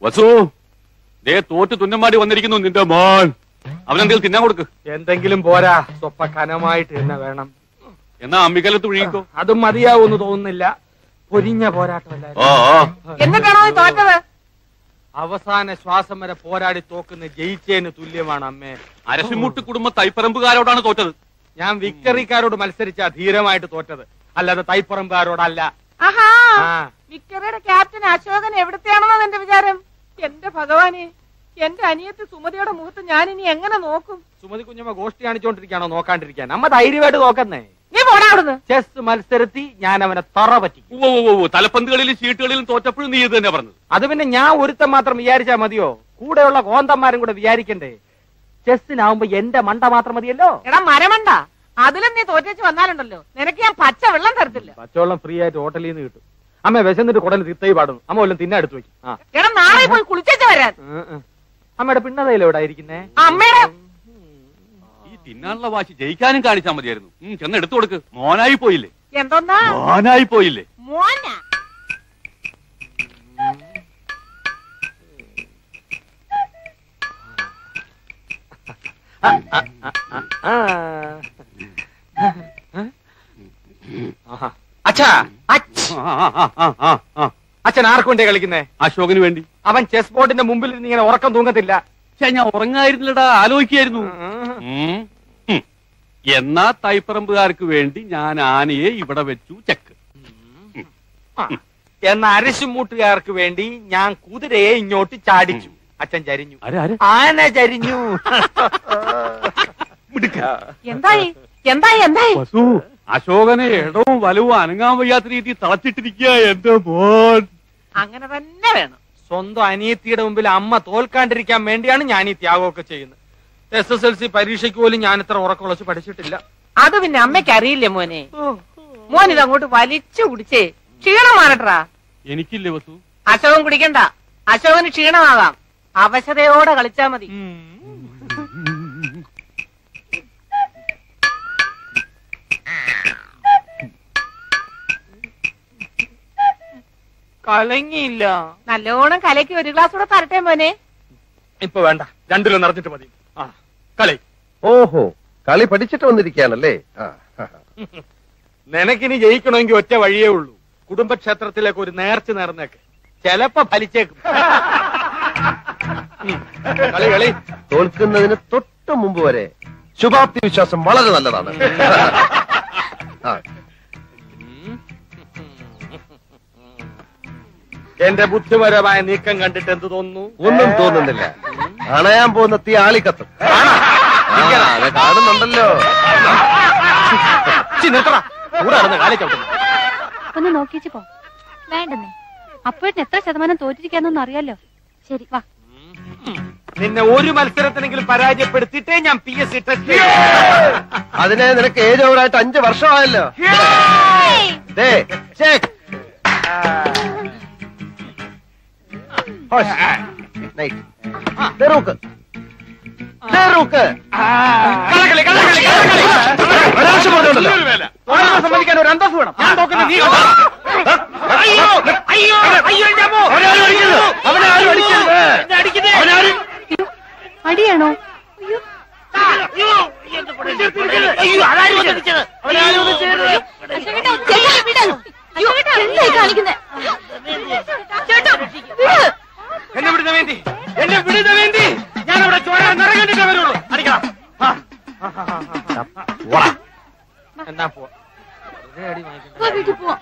വസു ദേ തോറ്റ് തുന്നമാടി വന്നിരിക്കുന്നു നിന്റെ മോൻ അവനെന്തെങ്കിലും തിന്നാൻ കൊടുക്ക് എന്തെങ്കിലും പോരാ സ്വപ്പ കനമായിട്ട് തന്നെ വേണം എന്നാ അമ്മിക്കലത്ത് ഒഴുകിക്കോ അതും മതിയാവൂന്ന് തോന്നുന്നില്ല പൊരിഞ്ഞ പോരാട്ടമല്ല ഓ ഓ. എന്നിട്ടാണോ നീ തോറ്റത് അവസാന ശ്വാസം വരെ പോരാടി തോക്കുന്ന ജയിച്ചേന് തുല്യമാണ് അമ്മേ അരശിമുട്ട് കുടുംബ തൈപ്പറമ്പുകാരോടാണ് തോറ്റത് ഞാൻ വിക്ടറിക്കാരോട് മത്സരിച്ച ധീരമായിട്ട് തോറ്റത് അല്ലാതെ തൈപ്പറമ്പുകാരോടല്ല ആഹാ ആ. വിക്ടറിയുടെ ക്യാപ്റ്റൻ അശോകൻ എവിടത്തെയാണെന്നാണ് എന്റെ വിചാരം എന്റെ ഭഗവാനെ എന്റെ അനിയത്തി സുമതിയുടെ മുഖത്ത് ഞാൻ ഇനി എങ്ങനെ നോക്കും സുമതി കുഞ്ഞമ്മ ഗോഷ്ടി കാണിച്ചോണ്ടിരിക്കാണോ നോക്കാണ്ടിരിക്കാൻ അമ്മ ധൈര്യമായിട്ട് നോക്കുന്നേ നീ പോടാ അവിടുന്ന് ചെസ് മത്സരത്തി ഞാൻ അവനെ തറ പറ്റിക്കും ഉവ്വ് ഉവ്വ് ഉവ്വ്. തലപ്പന്തുകളിലും ചീട്ടുകളിലും തോറ്റപ്പോഴും നീ ഇത് തന്നെ പറഞ്ഞത് അത് പിന്നെ ഞാൻ ഒരുത്തൻ മാത്രം വിചാരിച്ചാ മതിയോ കൂടെയുള്ള കോന്തന്മാരും കൂടെ വിചാരിക്കണ്ടേ ചെസ്സിനാവുമ്പോ എന്റെ മണ്ട മാത്രം മതിയല്ലോ എടാ മരമണ്ട അതിലും നീ തോറ്റേച്ച് വന്നാലുണ്ടല്ലോ നിനക്ക് ഞാൻ പച്ച വെള്ളം തരത്തില്ല പച്ചവെള്ളം ഫ്രീ ആയിട്ട് ഹോട്ടലിൽ നിന്ന് കിട്ടും അമ്മ വിശന്നിട്ട് കുടല് തിത്തൈ പാടുന്നു അമ്മ വല്ലതും തിന്നെ എടുത്തു വെക്കും ആ എടാ നാളെ പോയി കുളിച്ചേച്ച് വരാൻ ഉം, ഉം. അമ്മയുടെ പിണ്ണതയില എവിടെ ഇരിക്കുന്നേ അമ്മയുടെ ഈ തിന്നാനുള്ള വാശി ജയിക്കാനും കാണിച്ചാൽ മതിയായിരുന്നു ഉം, ചെന്ന് എടുത്തു കൊടുക്ക് മോനായി പോയില്ലേ എന്തോന്നാ മോനായി പോയില്ലേ മോന അച്ഛാ അച്ഛ. ആ, ആ, ആ, ആ, ആ. അച്ഛൻ ആർക്കു വേണ്ടിയാ കളിക്കുന്നേ അശോകന് വേണ്ടി അവൻ ചെസ് ബോർഡിന്റെ മുമ്പിൽ ഇരുന്ന് ഇങ്ങനെ ഉറക്കം തൂങ്ങത്തില്ല ഛെ, ഞാൻ ഉറങ്ങായിരുന്നില്ലടാ ആലോചിക്കായിരുന്നു ഉം. ഉം. എന്നാ തൈപ്പറമ്പുകാർക്ക് വേണ്ടി ഞാൻ ആനയെ ഇവിടെ വെച്ചു ചെക്ക് എന്ന അരശുമൂട്ടുകാർക്ക് വേണ്ടി ഞാൻ കുതിരയെ ഇങ്ങോട്ട് ചാടിച്ചു അച്ഛൻ ചരിഞ്ഞു ആരെ, ആരെ? ആന ചരിഞ്ഞു എന്തായി എന്തായി എന്തായി വസു അശോകനെ ഇടവും വലവും അനങ്ങാൻ വയ്യാത്ത രീതിയിൽ തളച്ചിട്ടിരിക്കുക എന്റെ മോൻ അങ്ങനെ തന്നെ വേണം സ്വന്തം അനിയത്തിയുടെ മുമ്പിൽ അമ്മ തോൽക്കാണ്ടിരിക്കാൻ വേണ്ടിയാണ് ഞാൻ ഈ ത്യാഗമൊക്കെ ചെയ്യുന്നത് എസ് എസ് എൽ സി പരീക്ഷയ്ക്ക് പോലും ഞാൻ ഇത്ര ഉറക്കുളച്ച് പഠിച്ചിട്ടില്ല അത് പിന്നെ അമ്മയ്ക്ക് അറിയില്ലേ മോനെ മോൻ ഇത് അങ്ങോട്ട് വലിച്ചു കുടിച്ചേ ക്ഷീണം മാറട്ടാ എനിക്കില്ലേ വസു അശോകൻ കുടിക്കണ്ട അശോകന് ക്ഷീണമാകാം അവശതയോടെ കളിച്ചാ മതി കലങ്ങിയില്ല നല്ലോണം കലയ്ക്ക് ഒരു ഗ്ലാസ് കൂടെ തരട്ടെ മോനെ ഇപ്പൊ വേണ്ട രണ്ടിലും നിറഞ്ഞിട്ട് മതി ആ കളി ഓഹോ കളി പഠിച്ചിട്ട് വന്നിരിക്കുകയാണല്ലേ ആ, ആ, ആ. നിനക്കിനി ജയിക്കണമെങ്കിൽ ഒറ്റ വഴിയേ ഉള്ളൂ കുടുംബക്ഷേത്രത്തിലേക്ക് ഒരു നേർച്ച നേർന്നേക്ക് ചെലപ്പോ ഫലിച്ചേക്കും ഉം. കളി കളി തോൽക്കുന്നതിന് തൊട്ട് മുമ്പ് വരെ ശുഭാപ്തി വിശ്വാസം വളരെ നല്ലതാണ് ആ, എന്റെ ബുദ്ധിപരമായ നീക്കം കണ്ടിട്ട് എന്ത് തോന്നുന്നു ഒന്നും തോന്നുന്നില്ല അണയാൻ പോകുന്ന തീ ആളിക്കത്തും ആ, അത് കാണുന്നുണ്ടല്ലോ ചി, നിർത്തടാ കൂടെ നടന്ന് കാലി ചവിട്ടുന്നു ഒന്ന് നോക്കിച്ച് പോ വേണ്ടെന്നേ അപ്പോഴത്തിന് എത്ര ശതമാനം തോറ്റിരിക്കാന്നൊന്നും അറിയാലോ ശരി വാ നിന്നെ ഒരു മത്സരത്തിനെങ്കിലും പരാജയപ്പെടുത്തിയിട്ടേ ഞാൻ പി എസ് സി ടെസ്റ്റ് അതിനെ നിനക്ക് ഏജ് ഓവറായിട്ട് അഞ്ചു വർഷമായല്ലോ ദേ, check. ഹോഷ്. Nice. ദേ റൂക്ക്. ദേ റൂക്ക്. കളകളി കളകളി കളകളി ഒരാവശ്യം പറഞ്ഞോണ്ടല്ലോ. ഒരാളെ സമ്മതിക്കാൻ ഒരു അന്തസ് വേണം ഞാൻ നോക്കുന്നത് നീ കണ്ടോ? അയ്യോ അയ്യോ അയ്യോ എന്റെ അമ്മോ. അവനെ ആരും അടിക്കരുത്. അവനെ ആരും അടിക്കരുത്. എന്നെ അടിക്കുന്നേ. അടിയാണോ അയ്യോ അയ്യോ അതാരും വന്നിരിച്ചത്. അവനാരും ഒന്നും ചെയ്യരുത്. ചേട്ടാ, ചേട്ടാ, വിട്. അയ്യോ, എന്തായി കാണിക്കുന്നെ? ചേട്ടാ, വിട്. എന്നെ വിടുന്ന വേണ്ടി എന്നെ വിടുന്ന വേണ്ടി ഞാൻ അവിടെ ചോരാൻ നിറകണ്ടിട്ടേ വരുള്ളൂ അടിക്കണം ആ. എന്നാ പോവാ വെറുതെ അടി വാങ്ങിക്കണ്ട. വാ, വീട്ടിൽ പോവാം.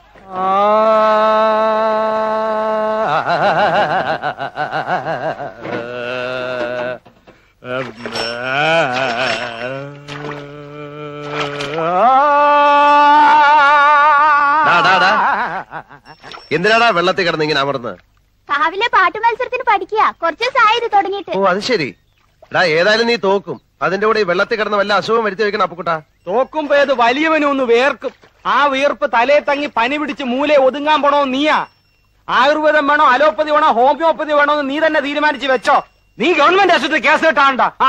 ഡാ, ഡാ, ഡാ. എന്തിനാടാ വെള്ളത്തിൽ കിടന്ന് ഇങ്ങനെ അമർന്ന് രാവിലെ പാട്ട് മത്സരത്തിന് പഠിക്കുക കുറച്ച് ദിവസമായി ഇത് തുടങ്ങിയിട്ട് ഓ അത് ശരി എടാ ഏതായാലും നീ തോക്കും അതിന്റെ കൂടെ ഈ വെള്ളത്തിൽ കിടന്ന് വല്ല അസുഖം വരുത്തി വെക്കണം അപ്പുക്കുട്ടാ തോക്കുമ്പോ ഏത് വലിയവനും ഒന്ന് വേർക്കും ആ വീർപ്പ് തലേ തങ്ങി പനി പിടിച്ച് മൂലെ ഒതുങ്ങാൻ പോണോ നീയാ ആയുർവേദം വേണോ അലോപ്പതി വേണോ ഹോമിയോപ്പതി വേണോ എന്ന് നീ തന്നെ തീരുമാനിച്ച് വെച്ചോ നീ ഗവൺമെന്റ് ആശുപത്രി കേസ് കിട്ടാണ്ട ആ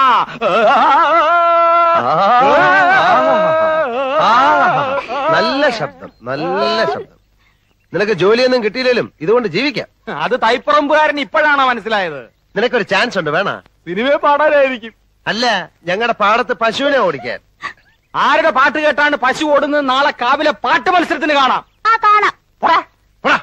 ആ, നല്ല ശബ്ദം നല്ല ശബ്ദം നിനക്ക് ജോലിയൊന്നും കിട്ടിയില്ലേലും ഇതുകൊണ്ട് ജീവിക്കാം അത് തൈപ്പറമ്പുകാരൻ ഇപ്പോഴാണ് മനസ്സിലായത് നിനക്കൊരു ചാൻസ് ഉണ്ട് വേണ സിനിമയെ പാടാനായിരിക്കും അല്ല ഞങ്ങളുടെ പാടത്ത് പശുവിനെ ഓടിക്കാൻ ആരുടെ പാട്ട് കേട്ടാണ് പശു ഓടുന്നത് നാളെ കാവിലെ പാട്ട് മത്സരത്തിന് കാണാം ആ കാണാം പോടാ. പോടാ.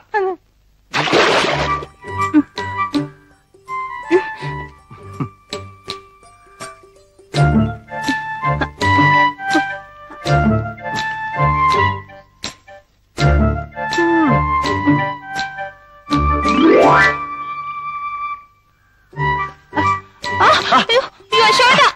ആ, അയ്യോ, അയ്യോ, അശോക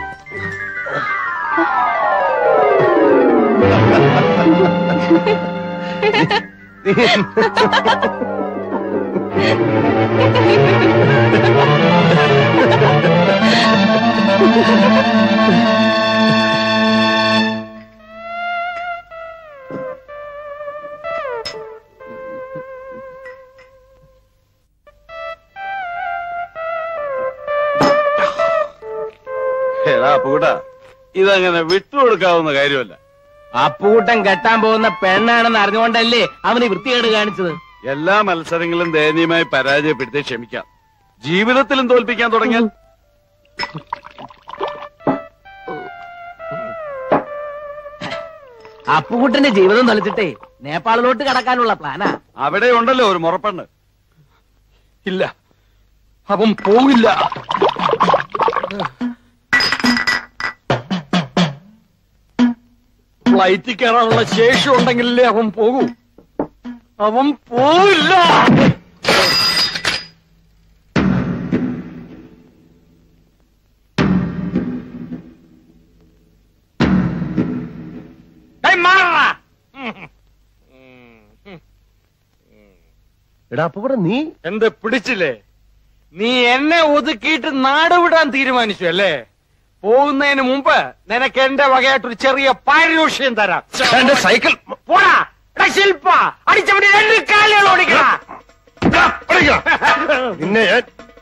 എടാ പൂട്ടാ ഇതങ്ങനെ വിട്ടുകൊടുക്കാവുന്ന കാര്യമല്ല അപ്പൂട്ടൻ കെട്ടാൻ പോകുന്ന പെണ്ണാണെന്ന് അറിഞ്ഞുകൊണ്ടല്ലേ അവന് വൃത്തികേട് കാണിച്ചത് എല്ലാ മത്സരങ്ങളും ദയനീയമായി പരാജയപ്പെടുത്തി ക്ഷമിക്കാം ജീവിതത്തിലും തോൽപ്പിക്കാൻ തുടങ്ങിയാൽ അപ്പുകുട്ടന്റെ ജീവിതം തൊലച്ചിട്ടേ നേപ്പാളിലോട്ട് കടക്കാനുള്ള പ്ലാനാ അവിടെ ഉണ്ടല്ലോ ഒരു മുറപ്പെണ്ണ് ഇല്ല അവൻ പോവില്ല ഫ്ലൈറ്റിൽ കയറാനുള്ള ശേഷി ഉണ്ടെങ്കിലേ അവൻ പോകൂ അവൻ പോവില്ല ഏയ് മാറടാ. എടാ അപ്പൊ കൂടെ നീ എന്ത് പിടിച്ചില്ലേ നീ എന്നെ ഒതുക്കിയിട്ട് നാട് വിടാൻ തീരുമാനിച്ചു അല്ലേ പോകുന്നതിന് മുമ്പ് നിനക്ക് എന്റെ വകയായിട്ടൊരു ചെറിയ പാരിതോഷ്യം തരാം എന്റെ സൈക്കിൾ പോടാ എടാ ശില്പ അടിച്ചവന്റെ രണ്ട് കാലുകൾ ഓടിക്കടാ നിന്നെ ഞാൻ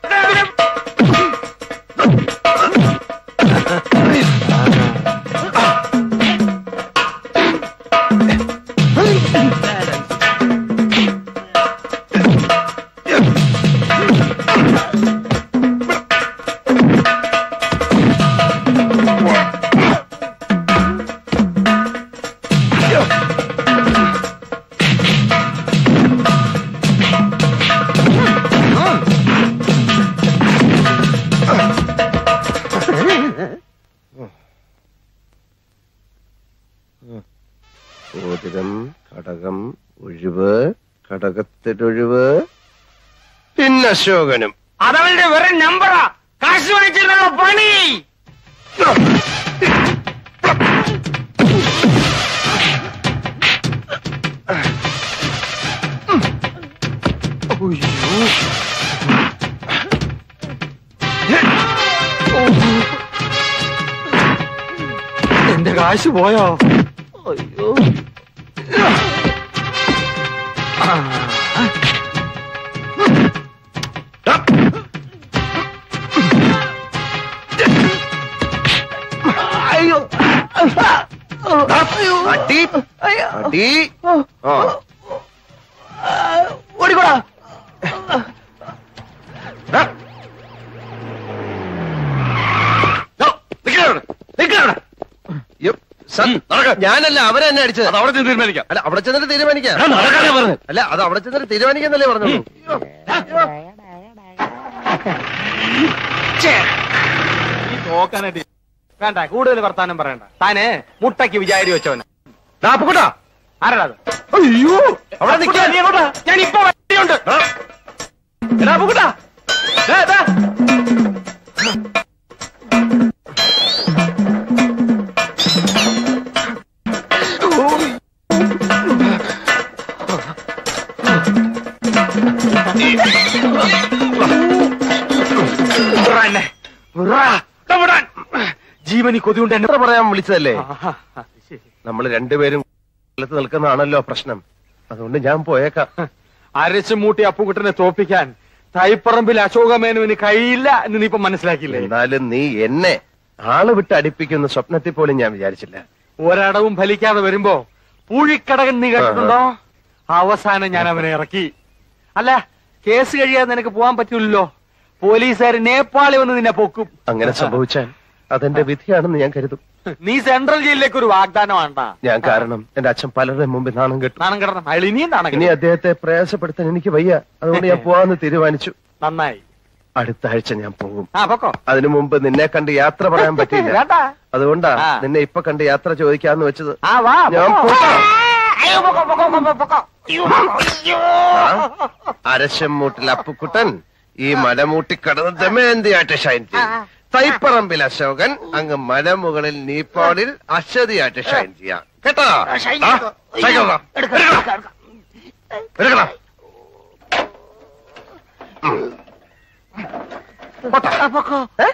ഓതിരം കടകം ഒഴിവ് കടകത്തിലൊഴിവ് പിന്നെ അശോകനും അതവളുടെ വെറും നമ്പറാ കാശ് വാങ്ങിച്ചിട്ടുള്ള പണി എന്റെ കാശ് പോയോ അയ്യോ അയ്യോ അടി അടി ആ ഓടിക്കോടാ ദാ. യ്യോ, സർ, ഞാനല്ല അവരെ തന്നെ അടിച്ചത് അത് അവിടെ ചെന്ന് തീരുമാനിക്കാം അല്ല അവിടെ ചെന്നിട്ട് തീരുമാനിക്കാം നടക്കാനാ പറഞ്ഞത് അല്ല അത് അവിടെ ചെന്നിട്ട് തീരുമാനിക്കാന്നല്ലേ പറഞ്ഞോളൂ നോക്കാനായിട്ട് വേണ്ട കൂടുതൽ വർത്താനം പറയണ്ട താന് മുട്ടയ്ക്ക് വിചാരി വെച്ചവന് അപ്പുകൂട്ടാ ആരാടാ അത്? അയ്യോ അവിടെ അപ്പുകുട്ടാ, നിൽക്കാൻ നീ എങ്ങോട്ടാ? ഞാൻ ഇപ്പൊ വണ്ടിയുണ്ട് എടാ അപ്പുകുട്ടാ. ദേ, ദേ. വിട്രാ എന്നെ. വിട്രാ. ദാ വിടാൻ. ജീവനി കൊതിയുണ്ട് എന്നെ എത്ര പറയാൻ വിളിച്ചതല്ലേ ആഹാ, അത് ശരി. നമ്മൾ രണ്ടുപേരും കൊല്ലത്ത് നിൽക്കുന്നതാണല്ലോ പ്രശ്നം അതുകൊണ്ട് ഞാൻ പോയേക്കാം അരച്ചു മൂട്ടി അപ്പുകുട്ടനെ തോപ്പിക്കാൻ തൈപ്പറമ്പിൽ അശോകമേനുവിന് കഴിയില്ല എന്ന് നീ ഇപ്പൊ മനസ്സിലാക്കിയില്ലേ എന്നാലും നീ എന്നെ ആള് വിട്ട് അടുപ്പിക്കുന്ന സ്വപ്നത്തിൽ പോലും ഞാൻ വിചാരിച്ചില്ല ഒരടവും ഫലിക്കാതെ വരുമ്പോ പൂഴിക്കടകൻ നീ കേട്ടിട്ടുണ്ടോ അവസാനം ഞാൻ അവനെ ഇറക്കി അല്ല കേസ് കഴിയാതെ നിനക്ക് പോകാൻ പറ്റൂലല്ലോ പോലീസുകാർ നേപ്പാളി വന്ന് നിന്നെ പൊക്കും അങ്ങനെ സംഭവിച്ചാൽ അതെന്റെ വിധിയാണെന്ന് ഞാൻ കരുതും നീ സെൻട്രൽ ജയിലിലേക്ക് ഒരു വാഗ്ദാനം വേണ്ട ഞാൻ കാരണം എന്റെ അച്ഛൻ പലരുടെ മുമ്പിൽ നാണം കെട്ടു നാണം കിടണം അയാൾ ഇനിയും നാണം ഇനി കെടും. അദ്ദേഹത്തെ പ്രയാസപ്പെടുത്താൻ എനിക്ക് വയ്യ അതുകൊണ്ട് ഞാൻ പോവാന്ന് തീരുമാനിച്ചു നന്നായി അടുത്ത ആഴ്ച ഞാൻ പോകും ആ പൊക്കോ അതിനു മുമ്പ് നിന്നെ കണ്ട് യാത്ര പറയാൻ പറ്റില്ല വേണ്ട അതുകൊണ്ടാ ആ. നിന്നെ ഇപ്പൊ കണ്ട് യാത്ര ചോദിക്കാന്ന് വെച്ചത് ആ വാ ഞാൻ പൊക്കോ. പോകാം. അയ്യോ, പൊക്കോ, പൊക്കോ, പൊക്കോ, പൊക്കോ. അയ്യോ, അയ്യോ. അരശമ്മൂട്ടിൽ അപ്പുക്കുട്ടൻ ഈ മലമൂട്ടി കടന്ന് ദമയന്തിയായിട്ട് ഷൈൻ ചെയ്യും തൈപ്പറമ്പിൽ അശോകൻ അങ്ങ് മലമുകളിൽ നീപ്പാളിൽ അശ്വതിയായിട്ട് ഷൈൻ ചെയ്യാം കേട്ടോ ആ? സൈക്കിൾ വാ. എടുക്കണം. ഉം. പോട്ടെ. ഏ?